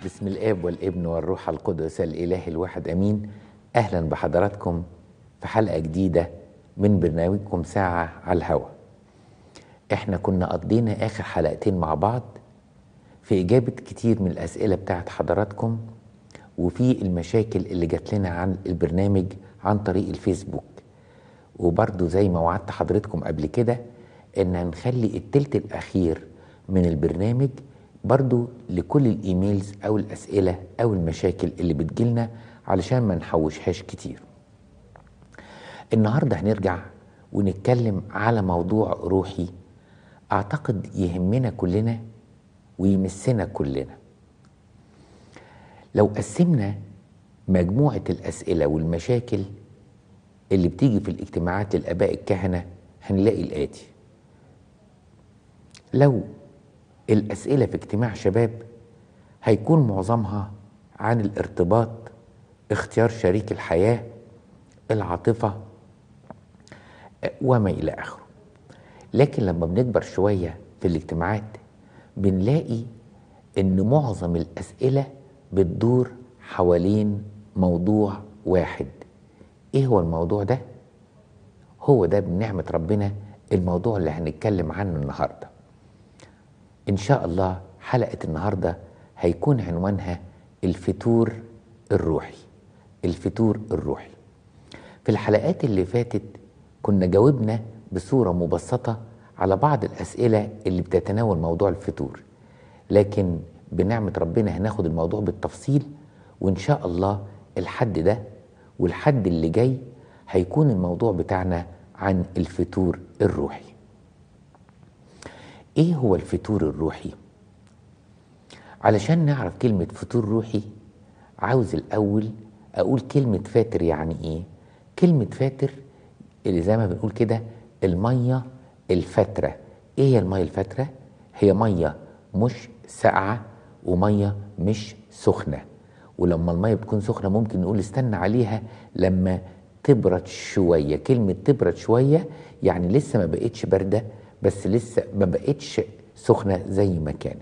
بسم الاب والابن والروح القدس الاله الواحد امين اهلا بحضراتكم في حلقه جديده من برنامجكم ساعه على الهوا احنا كنا قضينا اخر حلقتين مع بعض في اجابه كتير من الاسئله بتاعت حضراتكم وفي المشاكل اللي جات لنا عن البرنامج عن طريق الفيسبوك وبرضو زي ما وعدت حضرتكم قبل كده ان هنخلي التلت الاخير من البرنامج برضو لكل الايميلز او الاسئله او المشاكل اللي بتجيلنا علشان ما نحوشهاش كتير النهارده هنرجع ونتكلم على موضوع روحي اعتقد يهمنا كلنا ويمسنا كلنا لو قسمنا مجموعه الاسئله والمشاكل اللي بتيجي في الاجتماعات للاباء الكهنه هنلاقي الاتي لو الأسئلة في اجتماع شباب هيكون معظمها عن الارتباط اختيار شريك الحياة العاطفة وما إلى آخره لكن لما بنكبر شوية في الاجتماعات بنلاقي إن معظم الأسئلة بتدور حوالين موضوع واحد إيه هو الموضوع ده؟ هو ده بنعمة ربنا الموضوع اللي هنتكلم عنه النهارده إن شاء الله حلقة النهاردة هيكون عنوانها الفتور الروحي الفتور الروحي في الحلقات اللي فاتت كنا جاوبنا بصورة مبسطة على بعض الأسئلة اللي بتتناول موضوع الفتور لكن بنعمة ربنا هناخد الموضوع بالتفصيل وإن شاء الله الحد ده والحد اللي جاي هيكون الموضوع بتاعنا عن الفتور الروحي ايه هو الفتور الروحي علشان نعرف كلمة فتور روحي عاوز الأول أقول كلمة فاتر يعني إيه كلمة فاتر اللي زي ما بنقول كده المية الفترة إيه هي المية الفترة هي مية مش ساقعة ومية مش سخنة ولما المية بتكون سخنة ممكن نقول استنى عليها لما تبرد شوية كلمة تبرد شوية يعني لسه ما بقتش باردة بس لسه ما بقتش سخنة زي ما كانت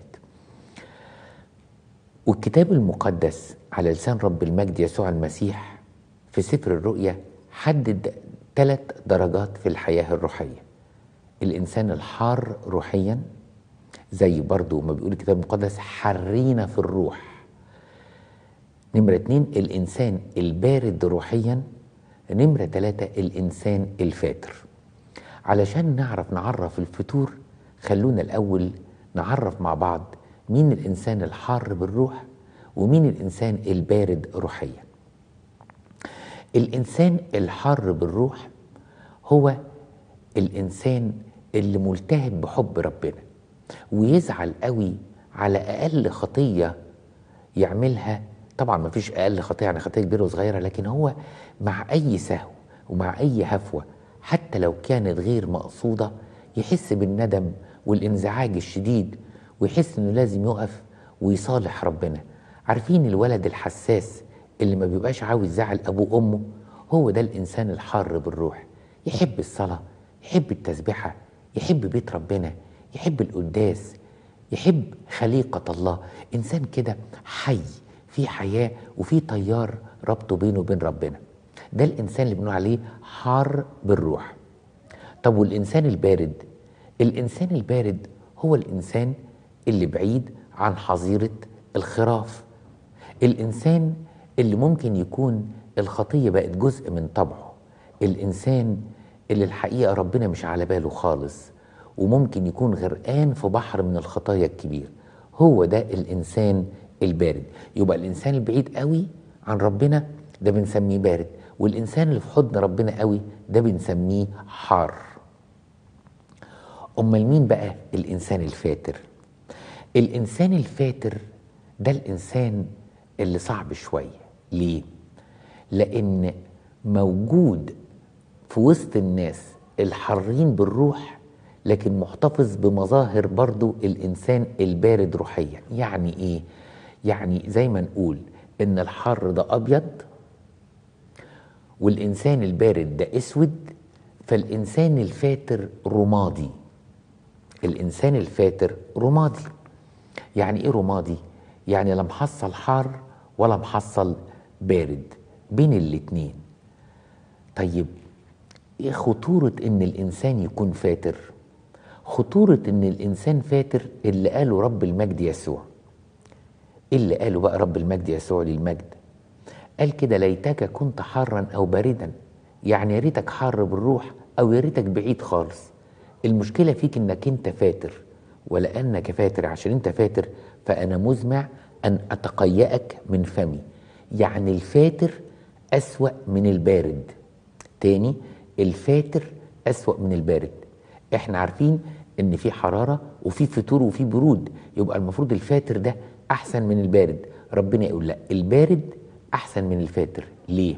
والكتاب المقدس على لسان رب المجد يسوع المسيح في سفر الرؤيا حدد ثلاث درجات في الحياة الروحية الإنسان الحار روحيا زي برضو ما بيقول الكتاب المقدس حرينا في الروح نمرة اتنين الإنسان البارد روحيا نمرة ثلاثة الإنسان الفاتر علشان نعرف نعرف الفتور خلونا الأول نعرف مع بعض مين الإنسان الحار بالروح ومين الإنسان البارد روحيا الإنسان الحار بالروح هو الإنسان اللي ملتهب بحب ربنا ويزعل قوي على أقل خطية يعملها طبعا ما فيش أقل خطية يعني خطية كبيرة وصغيرة لكن هو مع أي سهو ومع أي هفوة حتى لو كانت غير مقصودة يحس بالندم والانزعاج الشديد ويحس انه لازم يقف ويصالح ربنا عارفين الولد الحساس اللي ما بيبقاش عاوز يزعل ابوه وامه هو ده الانسان الحار بالروح يحب الصلاة يحب التسبحة يحب بيت ربنا يحب القداس يحب خليقة الله إنسان كده حي في حياة وفي تيار ربطه بينه وبين ربنا ده الانسان اللي بنقول عليه حار بالروح طب والانسان البارد الانسان البارد هو الانسان اللي بعيد عن حظيره الخراف الانسان اللي ممكن يكون الخطيه بقت جزء من طبعه الانسان اللي الحقيقه ربنا مش على باله خالص وممكن يكون غرقان في بحر من الخطايا الكبير هو ده الانسان البارد يبقى الانسان البعيد قوي عن ربنا ده بنسميه بارد والإنسان اللي في حضن ربنا قوي ده بنسميه حار أمال مين بقى الإنسان الفاتر الإنسان الفاتر ده الإنسان اللي صعب شوية ليه؟ لأن موجود في وسط الناس الحارين بالروح لكن محتفظ بمظاهر برضو الإنسان البارد روحيا يعني إيه؟ يعني زي ما نقول إن الحر ده أبيض والإنسان البارد ده أسود فالإنسان الفاتر رمادي الإنسان الفاتر رمادي يعني إيه رمادي؟ يعني لا محصل حار ولا محصل بارد بين الاتنين طيب ايه خطورة ان الانسان يكون فاتر خطورة ان الانسان فاتر اللي قاله رب المجد يسوع ايه اللي قاله بقى رب المجد يسوع للمجد قال كده ليتك كنت حارا او باردا يعني يا ريتك حار بالروح او يا ريتك بعيد خالص المشكلة فيك انك انت فاتر ولانك فاتر عشان انت فاتر فانا مزمع ان اتقيأك من فمي يعني الفاتر اسوأ من البارد تاني الفاتر اسوأ من البارد احنا عارفين ان في حرارة وفي فتور وفي برود يبقى المفروض الفاتر ده احسن من البارد ربنا يقول لا البارد احسن من الفاتر ليه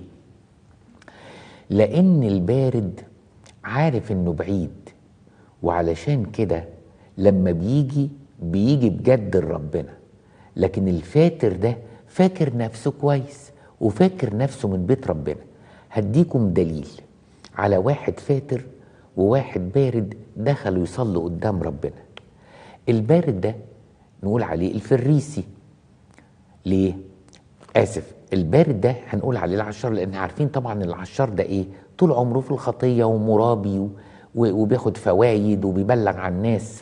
لان البارد عارف انه بعيد وعلشان كده لما بيجي بيجي بجد لربنا لكن الفاتر ده فاكر نفسه كويس وفاكر نفسه من بيت ربنا هديكم دليل على واحد فاتر وواحد بارد دخلوا يصلوا قدام ربنا البارد ده نقول عليه الفريسي ليه اسف البارد ده هنقول عليه العشار لان عارفين طبعا العشار ده ايه طول عمره في الخطيه ومرابي و- وبياخد فوايد وبيبلغ عن الناس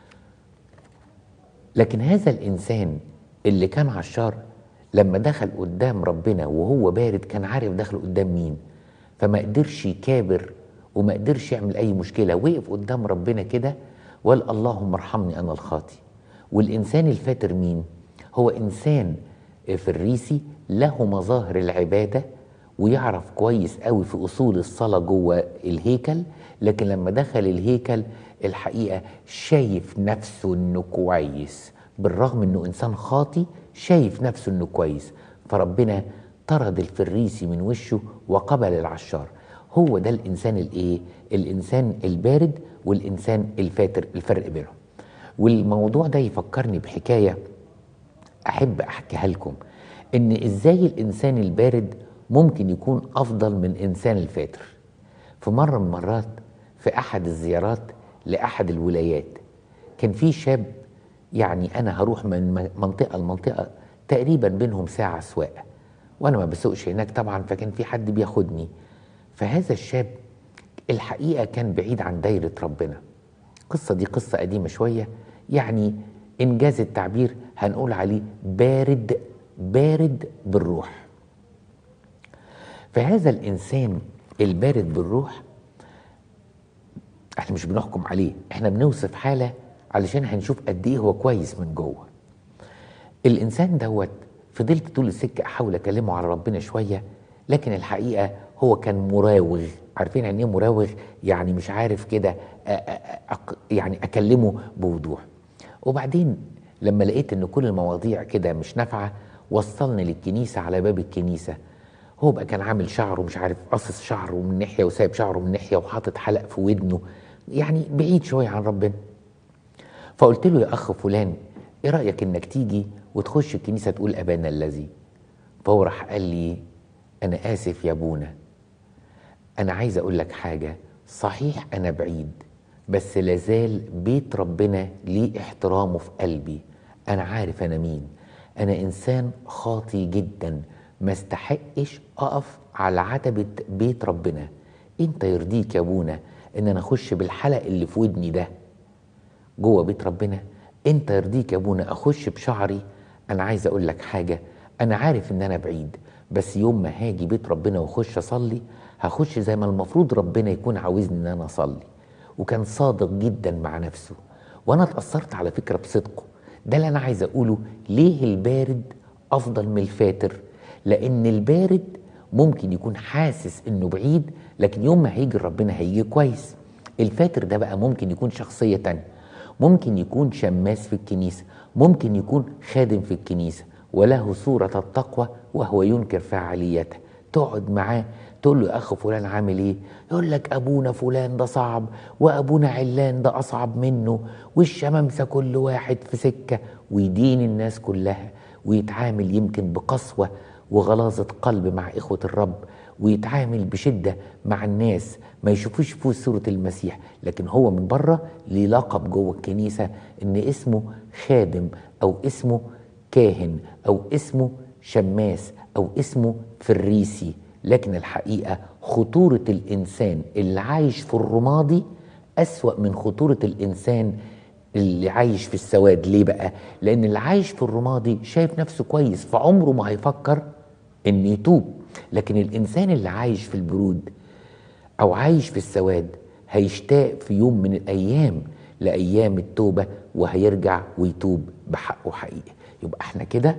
لكن هذا الانسان اللي كان عشار لما دخل قدام ربنا وهو بارد كان عارف دخل قدام مين فما قدرش يكابر وما قدرش يعمل اي مشكله وقف قدام ربنا كده وقال اللهم ارحمني انا الخاطي والانسان الفاتر مين هو انسان فريسي له مظاهر العباده ويعرف كويس قوي في اصول الصلاه جوه الهيكل لكن لما دخل الهيكل الحقيقه شايف نفسه انه كويس بالرغم انه انسان خاطي شايف نفسه انه كويس فربنا طرد الفريسي من وشه وقبل العشار هو ده الانسان الايه الانسان البارد والانسان الفاتر الفرق بينهم والموضوع ده يفكرني بحكايه احب احكيها لكم ان ازاي الانسان البارد ممكن يكون افضل من انسان الفاتر في مره من المرات في احد الزيارات لاحد الولايات كان في شاب يعني انا هروح من منطقه لمنطقه تقريبا بينهم ساعه سواقه وانا ما بسوقش هناك طبعا فكان في حد بياخدني فهذا الشاب الحقيقه كان بعيد عن دايره ربنا القصه دي قصه قديمه شويه يعني انجاز التعبير هنقول عليه بارد بارد بالروح فهذا الانسان البارد بالروح احنا مش بنحكم عليه احنا بنوصف حاله علشان هنشوف قد ايه هو كويس من جوه الانسان دوت فضلت طول السكه احاول اكلمه على ربنا شويه لكن الحقيقه هو كان مراوغ عارفين يعني ايه مراوغ يعني مش عارف كده أ- أ- أق- يعني اكلمه بوضوح وبعدين لما لقيت ان كل المواضيع كده مش نافعه وصلني للكنيسه على باب الكنيسه هو بقى كان عامل شعره مش عارف قصص شعره من ناحيه وسايب شعره من ناحيه وحاطط حلق في ودنه يعني بعيد شويه عن ربنا فقلت له يا اخ فلان ايه رايك انك تيجي وتخش الكنيسه تقول ابانا الذي فهو راح قال لي انا اسف يا ابونا انا عايز اقول لك حاجه صحيح انا بعيد بس لازال بيت ربنا ليه احترامه في قلبي انا عارف انا مين انا انسان خاطي جدا ما استحقش اقف على عتبه بيت ربنا انت يرضيك يا ابونا ان انا اخش بالحلق اللي في ودني ده جوه بيت ربنا انت يرضيك يا ابونا اخش بشعري انا عايز اقول لك حاجه انا عارف ان انا بعيد بس يوم ما هاجي بيت ربنا واخش اصلي هخش زي ما المفروض ربنا يكون عاوزني ان انا اصلي وكان صادق جدا مع نفسه وانا اتاثرت على فكره بصدقه ده اللي انا عايز اقوله ليه البارد افضل من الفاتر لان البارد ممكن يكون حاسس انه بعيد لكن يوم ما هيجي ربنا هيجي كويس الفاتر ده بقى ممكن يكون شخصية تانية ممكن يكون شماس في الكنيسة ممكن يكون خادم في الكنيسة وله صورة التقوى وهو ينكر فعاليتها تقعد معاه تقول له يا اخ فلان عامل ايه يقول لك ابونا فلان ده صعب وابونا علان ده اصعب منه والشمامسه كل واحد في سكه ويدين الناس كلها ويتعامل يمكن بقسوه وغلاظه قلب مع اخوه الرب ويتعامل بشده مع الناس ما يشوفوش فيه صوره المسيح لكن هو من بره ليه لقب جوه الكنيسه ان اسمه خادم او اسمه كاهن او اسمه شماس او اسمه فريسي لكن الحقيقه خطوره الانسان اللي عايش في الرمادي اسوا من خطوره الانسان اللي عايش في السواد ليه بقى لان اللي عايش في الرمادي شايف نفسه كويس فعمره ما هيفكر ان يتوب لكن الانسان اللي عايش في البرود او عايش في السواد هيشتاق في يوم من الايام لايام التوبه وهيرجع ويتوب بحقه حقيقي يبقى احنا كده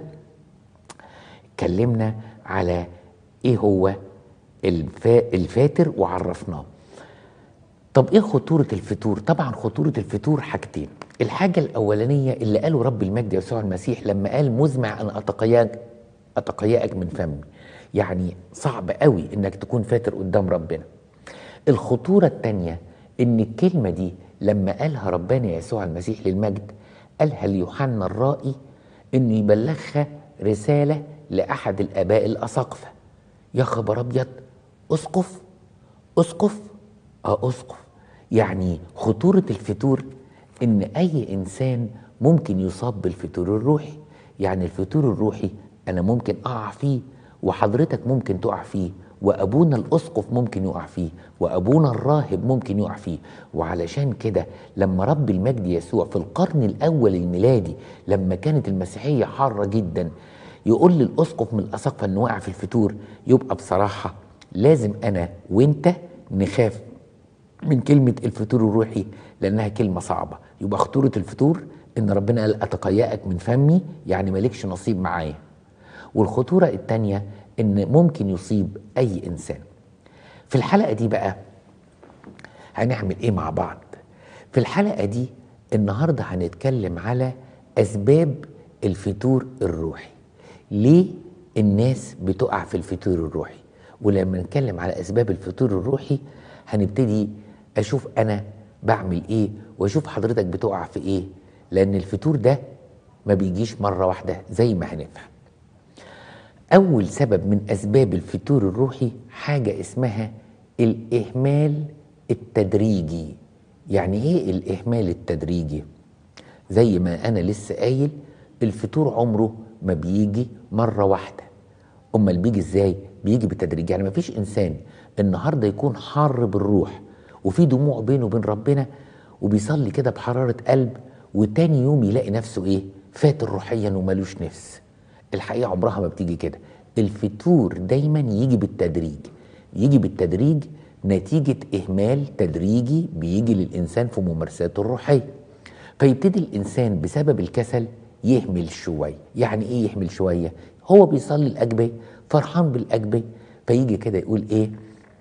اتكلمنا على ايه هو الفا الفاتر وعرفناه طب ايه خطورة الفتور؟ طبعا خطورة الفتور حاجتين الحاجة الأولانية اللي قاله رب المجد يسوع المسيح لما قال مزمع أن أتقياك أتقياك من فمي يعني صعب قوي إنك تكون فاتر قدام ربنا الخطورة التانية إن الكلمة دي لما قالها ربنا يسوع المسيح للمجد قالها ليوحنا الرائي إنه يبلغها رسالة لأحد الآباء الأساقفة يا خبر أبيض أسقف أسقف اه اسقف يعني خطورة الفتور ان اي انسان ممكن يصاب بالفتور الروحي يعني الفتور الروحي انا ممكن اقع فيه وحضرتك ممكن تقع فيه وابونا الاسقف ممكن يقع فيه وابونا الراهب ممكن يقع فيه وعلشان كده لما رب المجد يسوع في القرن الاول الميلادي لما كانت المسيحيه حاره جدا يقول للاسقف من الاساقفه انه وقع في الفتور يبقى بصراحه لازم انا وانت نخاف من كلمة الفتور الروحي لأنها كلمة صعبة يبقى خطورة الفتور إن ربنا قال أتقيأك من فمي يعني مالكش نصيب معايا والخطورة التانية إن ممكن يصيب أي إنسان في الحلقة دي بقى هنعمل إيه مع بعض في الحلقة دي النهاردة هنتكلم على أسباب الفتور الروحي ليه الناس بتقع في الفتور الروحي ولما نتكلم على أسباب الفتور الروحي هنبتدي اشوف انا بعمل ايه واشوف حضرتك بتقع في ايه لان الفتور ده ما بيجيش مره واحده زي ما هنفهم اول سبب من اسباب الفتور الروحي حاجه اسمها الاهمال التدريجي يعني ايه الاهمال التدريجي زي ما انا لسه قايل الفتور عمره ما بيجي مره واحده امال بيجي ازاي بيجي بالتدريج يعني ما فيش انسان النهارده يكون حار بالروح وفي دموع بينه وبين ربنا وبيصلي كده بحراره قلب وتاني يوم يلاقي نفسه ايه فاتر روحيا ومالوش نفس الحقيقه عمرها ما بتيجي كده الفتور دايما يجي بالتدريج يجي بالتدريج نتيجه اهمال تدريجي بيجي للانسان في ممارساته الروحيه فيبتدي الانسان بسبب الكسل يهمل شويه يعني ايه يهمل شويه هو بيصلي الاجبيه فرحان بالاجبيه فيجي كده يقول ايه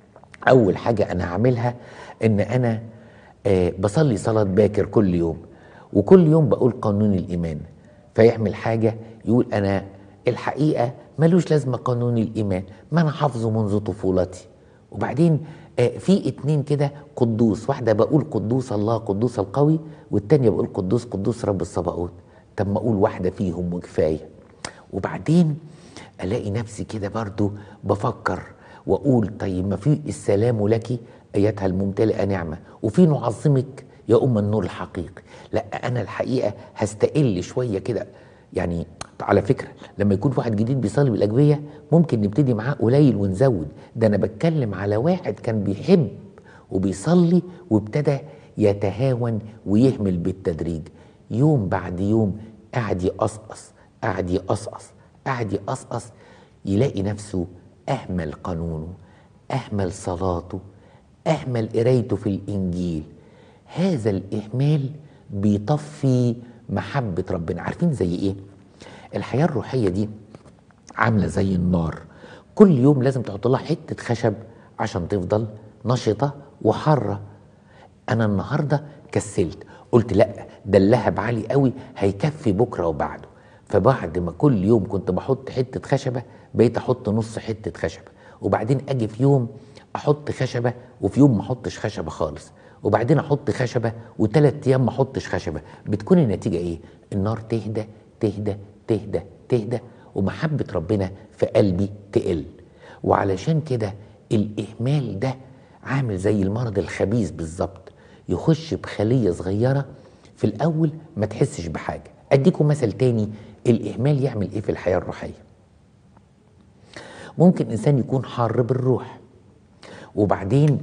اول حاجه انا هعملها ان انا آه بصلي صلاه باكر كل يوم وكل يوم بقول قانون الايمان فيعمل حاجه يقول انا الحقيقه ملوش لازمه قانون الايمان ما انا حافظه منذ طفولتي وبعدين آه في اتنين كده قدوس واحده بقول قدوس الله قدوس القوي والتانيه بقول قدوس قدوس رب الصباؤوت طب ما اقول واحده فيهم وكفايه وبعدين الاقي نفسي كده برضو بفكر واقول طيب ما في السلام لك ايتها الممتلئه نعمه وفي نعظمك يا ام النور الحقيقي لا انا الحقيقه هستقل شويه كده يعني على فكره لما يكون واحد جديد بيصلي بالاجبيه ممكن نبتدي معاه قليل ونزود ده انا بتكلم على واحد كان بيحب وبيصلي وابتدى يتهاون ويهمل بالتدريج يوم بعد يوم قاعد يقصقص قاعد يقصقص قاعد يقصقص يلاقي نفسه اهمل قانونه اهمل صلاته اهمل قرايته في الانجيل هذا الاهمال بيطفي محبه ربنا عارفين زي ايه الحياه الروحيه دي عامله زي النار كل يوم لازم تحط لها حته خشب عشان تفضل نشطه وحاره انا النهارده كسلت قلت لا ده اللهب عالي قوي هيكفي بكره وبعده فبعد ما كل يوم كنت بحط حته خشبه بقيت احط نص حته خشبه وبعدين اجي في يوم احط خشبه وفي يوم ما احطش خشبه خالص وبعدين احط خشبه وثلاث ايام ما احطش خشبه بتكون النتيجه ايه النار تهدى تهدى تهدى تهدى ومحبه ربنا في قلبي تقل وعلشان كده الاهمال ده عامل زي المرض الخبيث بالظبط يخش بخليه صغيره في الاول ما تحسش بحاجه اديكم مثل تاني الاهمال يعمل ايه في الحياه الروحيه ممكن انسان يكون حار بالروح وبعدين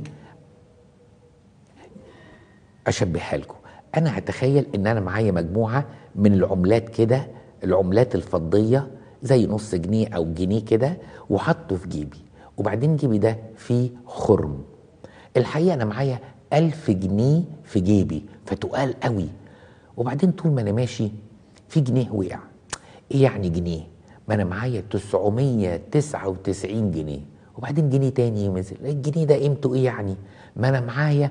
اشبهها لكم انا هتخيل ان انا معايا مجموعه من العملات كده العملات الفضيه زي نص جنيه او جنيه كده وحطه في جيبي وبعدين جيبي ده فيه خرم الحقيقه انا معايا ألف جنيه في جيبي فتقال قوي وبعدين طول ما انا ماشي في جنيه وقع ايه يعني جنيه ما انا معايا 999 جنيه وبعدين جنيه تاني ينزل الجنيه ده قيمته ايه يعني ما انا معايا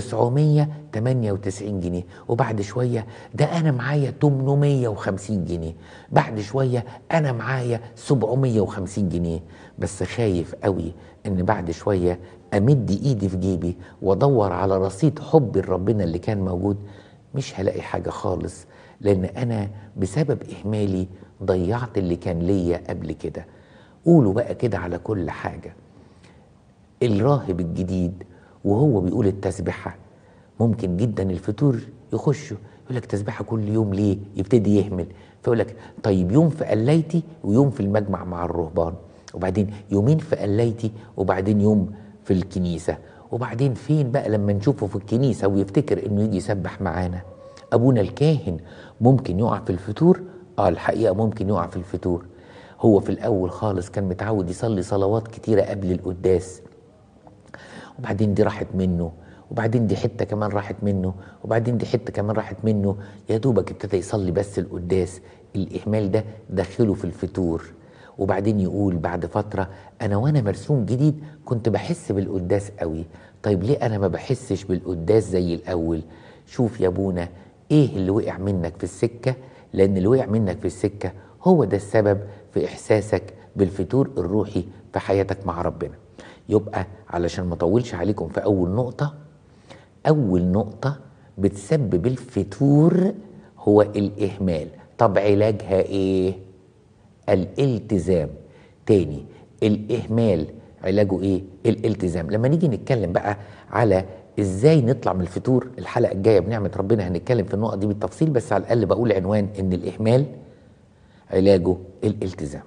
998 جنيه وبعد شويه ده انا معايا 850 جنيه بعد شويه انا معايا 750 جنيه بس خايف قوي ان بعد شويه امد ايدي في جيبي وادور على رصيد حب ربنا اللي كان موجود مش هلاقي حاجه خالص لان انا بسبب اهمالي ضيعت اللي كان ليا قبل كده قولوا بقى كده على كل حاجه الراهب الجديد وهو بيقول التسبحه ممكن جدا الفطور يخشوا يقول لك تسبحه كل يوم ليه يبتدي يهمل فيقول لك طيب يوم في قلايتي ويوم في المجمع مع الرهبان وبعدين يومين في قلايتي وبعدين يوم في الكنيسه وبعدين فين بقى لما نشوفه في الكنيسه ويفتكر انه يجي يسبح معانا ابونا الكاهن ممكن يقع في الفطور اه الحقيقه ممكن يقع في الفطور هو في الاول خالص كان متعود يصلي صلوات كتيره قبل القداس وبعدين دي راحت منه وبعدين دي حته كمان راحت منه وبعدين دي حته كمان راحت منه يا دوبك ابتدى يصلي بس القداس الاهمال ده دخله في الفطور وبعدين يقول بعد فتره انا وانا مرسوم جديد كنت بحس بالقداس قوي طيب ليه انا ما بحسش بالقداس زي الاول شوف يا ابونا ايه اللي وقع منك في السكه لان اللي وقع منك في السكه هو ده السبب في احساسك بالفتور الروحي في حياتك مع ربنا يبقى علشان ما اطولش عليكم في اول نقطه اول نقطه بتسبب الفتور هو الاهمال طب علاجها ايه الالتزام تاني الاهمال علاجه ايه الالتزام لما نيجي نتكلم بقى على ازاي نطلع من الفتور الحلقه الجايه بنعمه ربنا هنتكلم في النقط دي بالتفصيل بس على الاقل بقول عنوان ان الاهمال علاجه الالتزام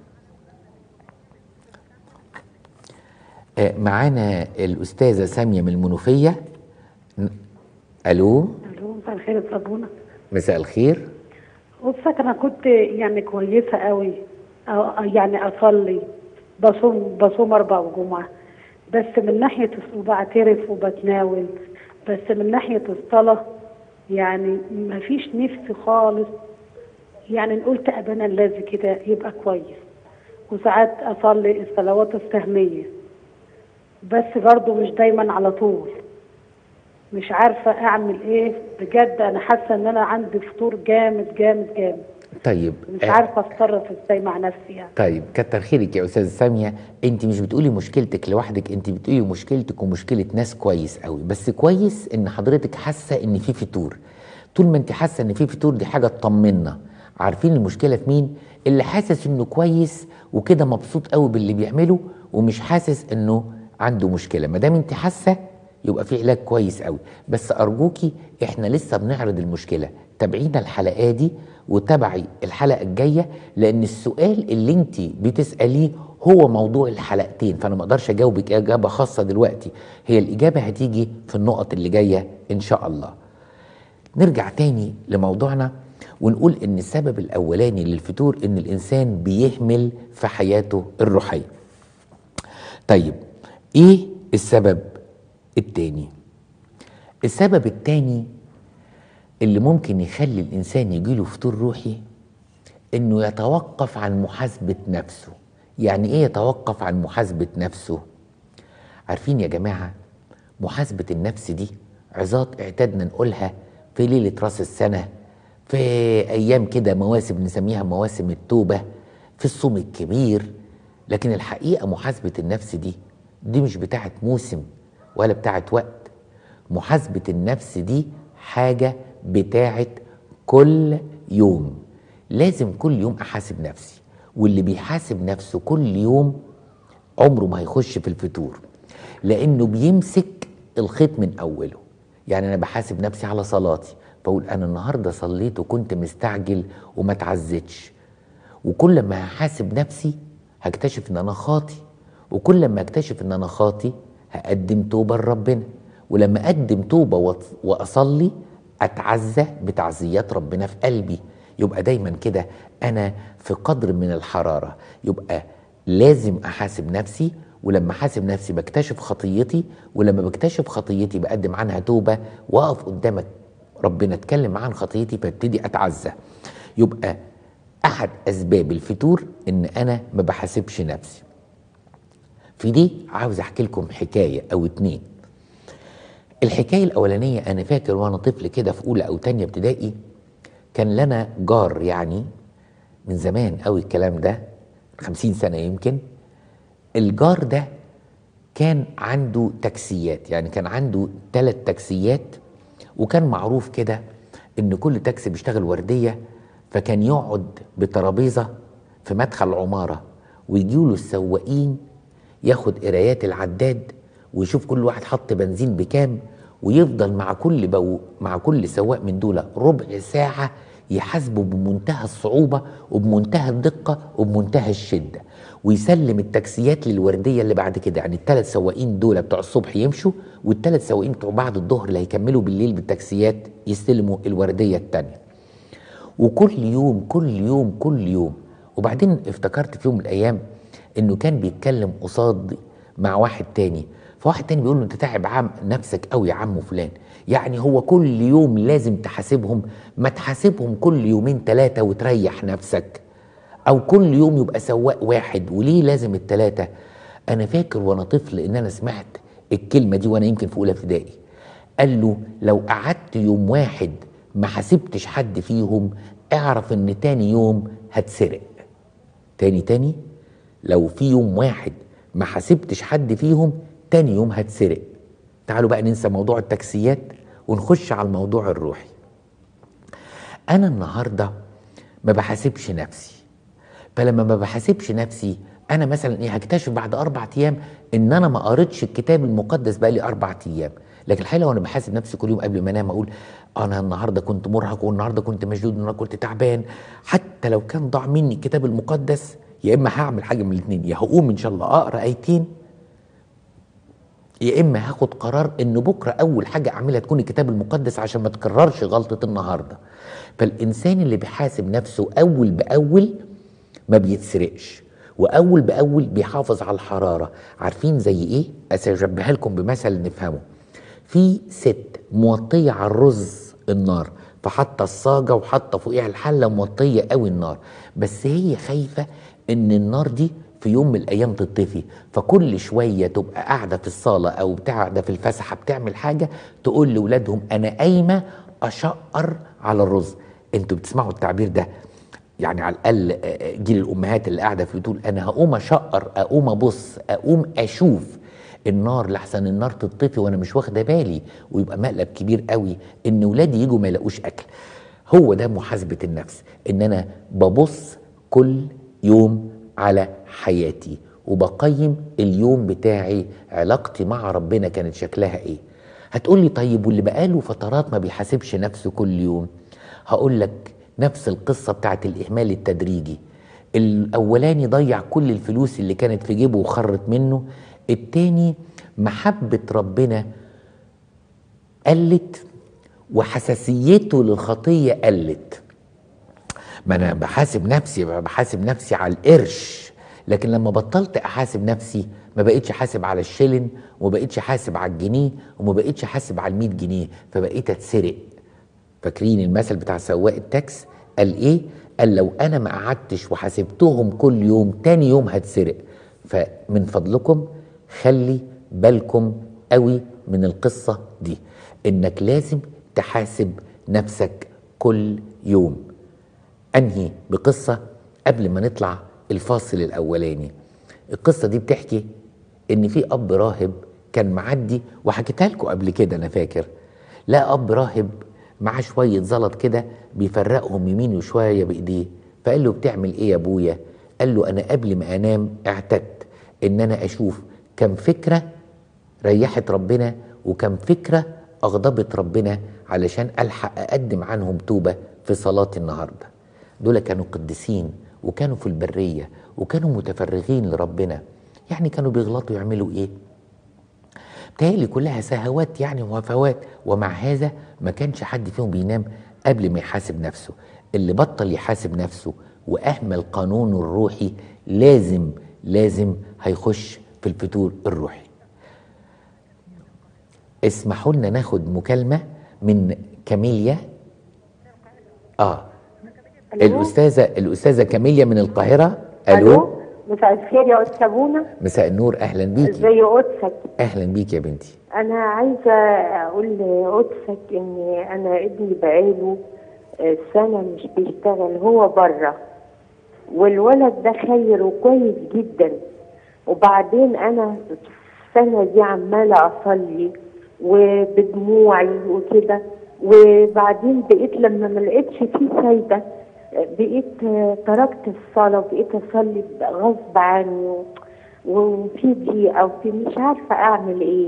آه، معانا الاستاذه ساميه من المنوفيه ن- الو الو مساء الخير يا صابونه مساء الخير بصك انا كنت يعني كويسه قوي أو يعني اصلي بصوم بصوم اربع وجمعه بس من ناحيه وبعترف وبتناول بس من ناحيه الصلاه يعني ما فيش نفس خالص يعني نقول تأبنا الذي كده يبقى كويس وساعات اصلي الصلوات السهميه بس برضو مش دايما على طول مش عارفه اعمل ايه بجد انا حاسه ان انا عندي فطور جامد جامد جامد طيب مش آه، عارفه اتصرف ازاي مع نفسي يعني طيب كتر خيرك يا استاذه ساميه انت مش بتقولي مشكلتك لوحدك انت بتقولي مشكلتك ومشكله ناس كويس قوي بس كويس ان حضرتك حاسه ان في فتور طول ما انت حاسه ان في فتور دي حاجه تطمنا عارفين المشكله في مين اللي حاسس انه كويس وكده مبسوط قوي باللي بيعمله ومش حاسس انه عنده مشكله ما دام انت حاسه يبقى في علاج كويس قوي بس ارجوكي احنا لسه بنعرض المشكله تابعينا الحلقه دي وتابعي الحلقه الجايه لان السؤال اللي انت بتساليه هو موضوع الحلقتين فانا ما اقدرش اجاوبك اجابه خاصه دلوقتي هي الاجابه هتيجي في النقط اللي جايه ان شاء الله نرجع تاني لموضوعنا ونقول ان السبب الاولاني للفتور ان الانسان بيهمل في حياته الروحيه طيب ايه السبب التاني السبب التاني اللي ممكن يخلي الانسان يجيله فتور روحي انه يتوقف عن محاسبه نفسه يعني ايه يتوقف عن محاسبه نفسه عارفين يا جماعه محاسبه النفس دي عظات اعتدنا نقولها في ليله راس السنه في ايام كده مواسم نسميها مواسم التوبه في الصوم الكبير لكن الحقيقه محاسبه النفس دي دي مش بتاعت موسم ولا بتاعت وقت محاسبه النفس دي حاجه بتاعت كل يوم لازم كل يوم احاسب نفسي واللي بيحاسب نفسه كل يوم عمره ما هيخش في الفتور لانه بيمسك الخيط من اوله يعني انا بحاسب نفسي على صلاتي بقول انا النهارده صليت وكنت مستعجل وما اتعزتش وكل ما هحاسب نفسي هكتشف ان انا خاطي وكل ما اكتشف ان انا خاطي هقدم توبه لربنا ولما اقدم توبه وأص- واصلي اتعزى بتعزيات ربنا في قلبي يبقى دايما كده انا في قدر من الحراره يبقى لازم احاسب نفسي ولما احاسب نفسي بكتشف خطيتي ولما بكتشف خطيتي بقدم عنها توبه واقف قدامك ربنا اتكلم عن خطيتي فابتدي اتعزى يبقى احد اسباب الفتور ان انا ما بحاسبش نفسي في دي عاوز احكي لكم حكايه او اتنين الحكايه الاولانيه انا فاكر وانا طفل كده في اولى او تانية ابتدائي كان لنا جار يعني من زمان قوي الكلام ده خمسين سنه يمكن الجار ده كان عنده تاكسيات يعني كان عنده ثلاث تاكسيات وكان معروف كده ان كل تاكسي بيشتغل ورديه فكان يقعد بترابيزه في مدخل عماره ويجيله السواقين ياخد قرايات العداد ويشوف كل واحد حط بنزين بكام ويفضل مع كل بو مع كل سواق من دول ربع ساعه يحاسبه بمنتهى الصعوبه وبمنتهى الدقه وبمنتهى الشده ويسلم التاكسيات للورديه اللي بعد كده يعني الثلاث سواقين دول بتوع الصبح يمشوا والثلاث سواقين بتوع بعد الظهر اللي هيكملوا بالليل بالتاكسيات يستلموا الورديه الثانيه وكل يوم كل يوم كل يوم وبعدين افتكرت في يوم من الايام انه كان بيتكلم قصاد مع واحد تاني فواحد تاني بيقول له انت تعب عم نفسك قوي يا عم فلان يعني هو كل يوم لازم تحاسبهم ما تحاسبهم كل يومين ثلاثة وتريح نفسك او كل يوم يبقى سواق واحد وليه لازم الثلاثة انا فاكر وانا طفل ان انا سمعت الكلمة دي وانا يمكن في اولى ابتدائي قال له لو قعدت يوم واحد ما حاسبتش حد فيهم اعرف ان تاني يوم هتسرق تاني تاني لو في يوم واحد ما حاسبتش حد فيهم تاني يوم هتسرق تعالوا بقى ننسى موضوع التاكسيات ونخش على الموضوع الروحي انا النهارده ما بحاسبش نفسي فلما ما بحاسبش نفسي انا مثلا ايه هكتشف بعد اربع ايام ان انا ما قريتش الكتاب المقدس بقالي اربع ايام لكن الحقيقه لو انا بحاسب نفسي كل يوم قبل ما انام اقول انا النهارده كنت مرهق والنهارده كنت مشدود والنهارده كنت تعبان حتى لو كان ضاع مني الكتاب المقدس يا اما هعمل حاجه من الاثنين يا هقوم ان شاء الله اقرا ايتين يا اما هاخد قرار ان بكره اول حاجه اعملها تكون الكتاب المقدس عشان ما تكررش غلطه النهارده فالانسان اللي بيحاسب نفسه اول باول ما بيتسرقش واول باول بيحافظ على الحراره عارفين زي ايه اسجبها لكم بمثل نفهمه في ست موطيه على الرز النار فحاطه الصاجه وحاطه فوقيها الحله موطيه قوي النار بس هي خايفه ان النار دي في يوم من الايام تطفي فكل شويه تبقى قاعده في الصاله او قاعده في الفسحه بتعمل حاجه تقول لاولادهم انا قايمه اشقر على الرز انتوا بتسمعوا التعبير ده يعني على الاقل آه، جيل الامهات اللي قاعده في بتقول انا هقوم اشقر اقوم ابص اقوم اشوف النار لحسن النار تطفي وانا مش واخده بالي ويبقى مقلب كبير قوي ان ولادي يجوا ما يلاقوش اكل هو ده محاسبه النفس ان انا ببص كل يوم على حياتي وبقيم اليوم بتاعي علاقتي مع ربنا كانت شكلها ايه هتقولي طيب واللي بقاله فترات ما بيحاسبش نفسه كل يوم هقول لك نفس القصه بتاعت الاهمال التدريجي الاولاني ضيع كل الفلوس اللي كانت في جيبه وخرت منه التاني محبه ربنا قلت وحساسيته للخطيه قلت ما انا بحاسب نفسي بحاسب نفسي على القرش لكن لما بطلت احاسب نفسي ما بقيتش حاسب على الشلن وما بقيتش حاسب على الجنيه وما بقيتش حاسب على ال جنيه فبقيت اتسرق فاكرين المثل بتاع سواق التاكس قال ايه قال لو انا ما قعدتش وحاسبتهم كل يوم تاني يوم هتسرق فمن فضلكم خلي بالكم قوي من القصة دي انك لازم تحاسب نفسك كل يوم انهي بقصة قبل ما نطلع الفاصل الاولاني القصة دي بتحكي ان في اب راهب كان معدي وحكيتها لكم قبل كده انا فاكر لا اب راهب معاه شوية زلط كده بيفرقهم يمين وشوية بايديه فقال له بتعمل ايه يا ابويا قال له انا قبل ما انام اعتدت ان انا اشوف كم فكرة ريحت ربنا وكم فكرة اغضبت ربنا علشان الحق اقدم عنهم توبة في صلاة النهاردة دول كانوا قديسين وكانوا في البرية وكانوا متفرغين لربنا يعني كانوا بيغلطوا يعملوا ايه بتهيألي كلها سهوات يعني وهفوات ومع هذا ما كانش حد فيهم بينام قبل ما يحاسب نفسه اللي بطل يحاسب نفسه وأهمل قانونه الروحي لازم لازم هيخش في الفتور الروحي اسمحوا لنا ناخد مكالمة من كاميليا اه الأستاذة الأستاذة كاميليا من القاهرة ألو مساء الخير يا استاذ بونا مساء النور أهلا بيكي ازي قدسك أهلا بيكي يا بنتي انا عايزه اقول لقدسك ان انا ابني بقاله آه، سنه مش بيشتغل هو بره والولد ده خير وكويس جدا وبعدين انا السنه دي عماله اصلي وبدموعي وكده وبعدين بقيت لما ما لقيتش فيه فايده آه، بقيت آه، تركت الصلاه وبقيت اصلي غصب عني و- وفي ضيقه وفي مش عارفه اعمل ايه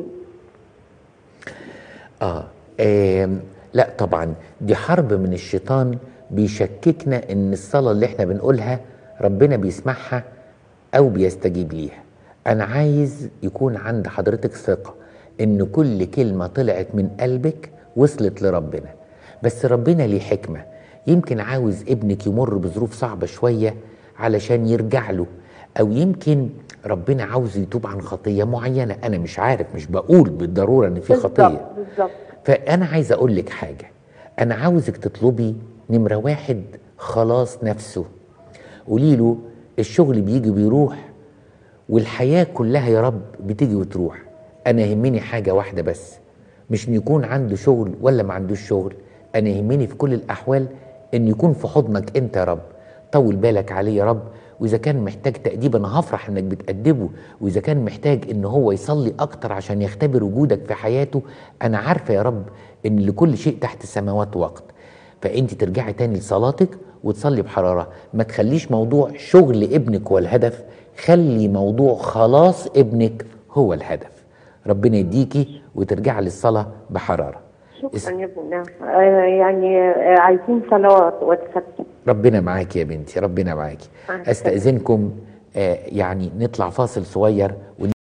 آه. آم لا طبعا دي حرب من الشيطان بيشككنا ان الصلاة اللي احنا بنقولها ربنا بيسمعها او بيستجيب ليها انا عايز يكون عند حضرتك ثقة ان كل كلمة طلعت من قلبك وصلت لربنا بس ربنا ليه حكمة يمكن عاوز ابنك يمر بظروف صعبة شوية علشان يرجع له او يمكن ربنا عاوز يتوب عن خطية معينة انا مش عارف مش بقول بالضرورة ان في خطية بالظبط بالظبط فأنا عايز أقول لك حاجة أنا عاوزك تطلبي نمرة واحد خلاص نفسه قولي له الشغل بيجي بيروح والحياة كلها يا رب بتيجي وتروح أنا يهمني حاجة واحدة بس مش إن يكون عنده شغل ولا ما عندوش شغل أنا يهمني في كل الأحوال إن يكون في حضنك أنت يا رب طول بالك عليه يا رب وإذا كان محتاج تأديب أنا هفرح إنك بتأدبه وإذا كان محتاج إن هو يصلي أكتر عشان يختبر وجودك في حياته أنا عارفة يا رب إن لكل شيء تحت السماوات وقت فأنت ترجعي تاني لصلاتك وتصلي بحرارة ما تخليش موضوع شغل ابنك هو الهدف خلي موضوع خلاص ابنك هو الهدف ربنا يديكي وترجعي للصلاة بحرارة شكرا يا ابونا آه، يعني آه، عايزين صلوات واتساب ربنا معاكي يا بنتي ربنا معاكي مع السلامة. استأذنكم آه يعني نطلع فاصل صغير